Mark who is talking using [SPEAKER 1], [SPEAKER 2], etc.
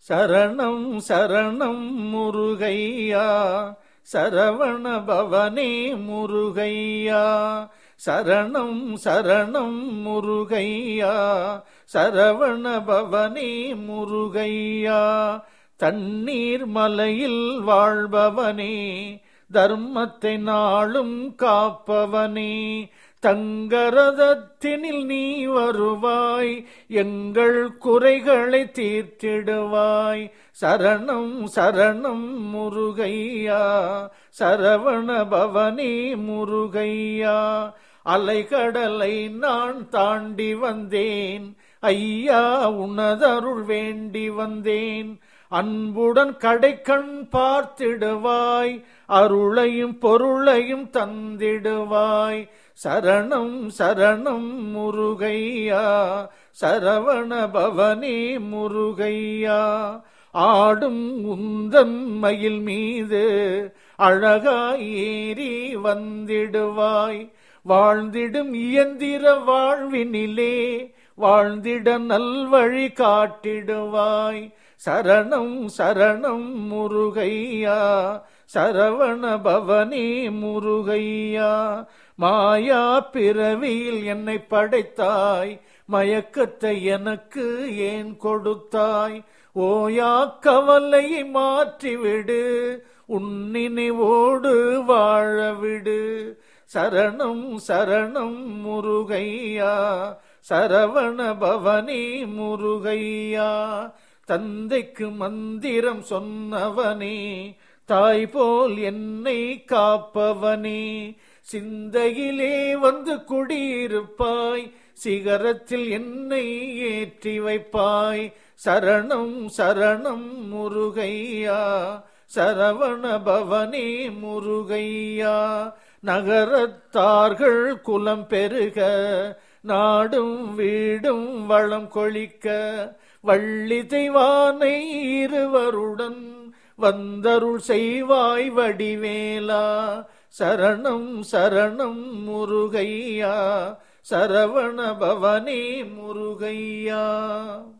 [SPEAKER 1] சரணம் சரணம் முருகையா சரவண பவனே முருகையா சரணம் சரணம் முருகையா சரவண பவனே முருகையா தண்ணீர் மலையில் வாழ்பவனே தர்மத்தை நாளும் காப்பவனே தங்கரதத்தினில் நீ வருவாய் எங்கள் குறைகளை தீர்த்திடுவாய் சரணம் சரணம் முருகையா சரவண பவனி முருகையா அலைகடலை நான் தாண்டி வந்தேன் ஐயா உனதருள் வேண்டி வந்தேன் அன்புடன் கடைக்கண் பார்த்திடுவாய் அருளையும் பொருளையும் தந்திடுவாய் சரணம் சரணம் முருகையா சரவண பவனி முருகையா ஆடும் உந்தன் மயில் மீது அழகாய் ஏறி வந்திடுவாய் வாழ்ந்திடும் இயந்திர வாழ்வினிலே வாழ்ந்திட நல்வழி காட்டிடுவாய் சரணம் சரணம் முருகையா சரவண பவனி முருகையா மாயா பிறவியில் என்னை படைத்தாய் மயக்கத்தை எனக்கு ஏன் கொடுத்தாய் ஓயா கவலையை மாற்றிவிடு உன்னினைவோடு வாழவிடு சரணம் சரணம் முருகையா சரவண பவனி முருகையா தந்தைக்கு மந்திரம் சொன்னவனே தாய் போல் என்னை காப்பவனே சிந்தையிலே வந்து குடியிருப்பாய் சிகரத்தில் என்னை ஏற்றி வைப்பாய் சரணம் சரணம் முருகையா சரவண பவனி முருகையா நகரத்தார்கள் குலம் பெருக நாடும் வீடும் வளம் கொழிக்க வள்ளி தெய்வானை இருவருடன் வந்தருள் செய்வாய் வடிவேலா சரணம் சரணம் முருகையா சரவண பவனி முருகையா